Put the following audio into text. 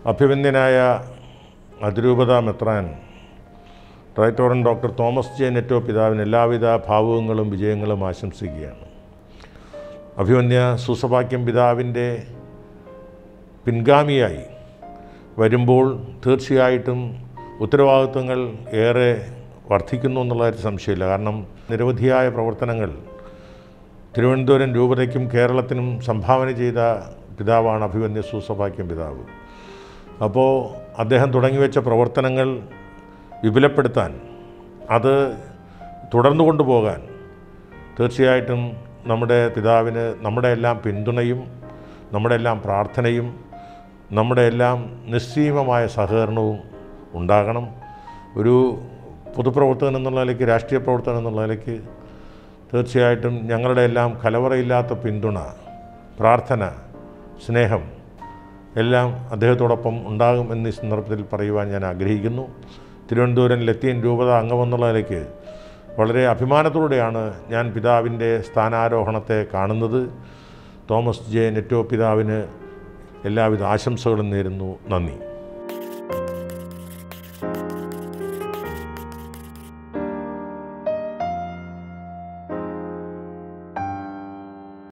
അഭിവന്ദ്യനായ അതിരൂപത മെത്രാൻ right reverend doctor Thomas J Netto പിതാവിന് എല്ലാവിധ ഭാവുകങ്ങളും വിജയങ്ങളും ആശംസിക്കുകയാണ് അഭിമന്യ സുസഭാക്യം പിതാവിൻ്റെ പിൻഗാമിയായി വരുമ്പോൾ തീർച്ചയായിട്ടും ഉത്തരവാദിത്വങ്ങൾ ഏറെ വർദ്ധിക്കുന്നു എന്നുള്ള ഒരു സംശയമില്ല കാരണം നിരവധിയായ പ്രവർത്തനങ്ങൾ തിരുവനന്തപുരം രൂപതയ്ക്കും കേരളത്തിനും സംഭാവന ചെയ്ത പിതാവാണ് അഭിമന്യ സുസഭാക്യം പിതാവ് അപ്പോൾ അദ്ദേഹം തുടങ്ങിവെച്ച പ്രവർത്തനങ്ങൾ വിപുലപ്പെടുത്താൻ അത് തുടർന്നു കൊണ്ടുപോകാൻ തീർച്ചയായിട്ടും നമ്മുടെ പിതാവിന് നമ്മുടെ എല്ലാം പിന്തുണയും നമ്മുടെ എല്ലാം പ്രാർത്ഥനയും നമ്മുടെ എല്ലാം നിസ്സീമമായ സഹകരണവും ഉണ്ടാകണം ഒരു പൊതുപ്രവർത്തകൻ എന്നുള്ള നിലയ്ക്ക് രാഷ്ട്രീയ പ്രവർത്തകൻ എന്നുള്ള നിലയ്ക്ക് തീർച്ചയായിട്ടും ഞങ്ങളുടെ എല്ലാം കലവറയില്ലാത്ത പിന്തുണ പ്രാർത്ഥന സ്നേഹം എല്ലാം അദ്ദേഹത്തോടൊപ്പം ഉണ്ടാകും എന്നീ സന്ദർഭത്തിൽ പറയുവാൻ ഞാൻ ആഗ്രഹിക്കുന്നു തിരുവനന്തപുരം ലത്തീൻ രൂപത അംഗമെന്നുള്ള നിലയ്ക്ക് വളരെ അഭിമാനത്തോടെയാണ് ഞാൻ പിതാവിൻ്റെ സ്ഥാനാരോഹണത്തെ കാണുന്നത് തോമസ് ജെ നെറ്റോ പിതാവിന് എല്ലാവിധ ആശംസകളും നേരുന്നു നന്ദി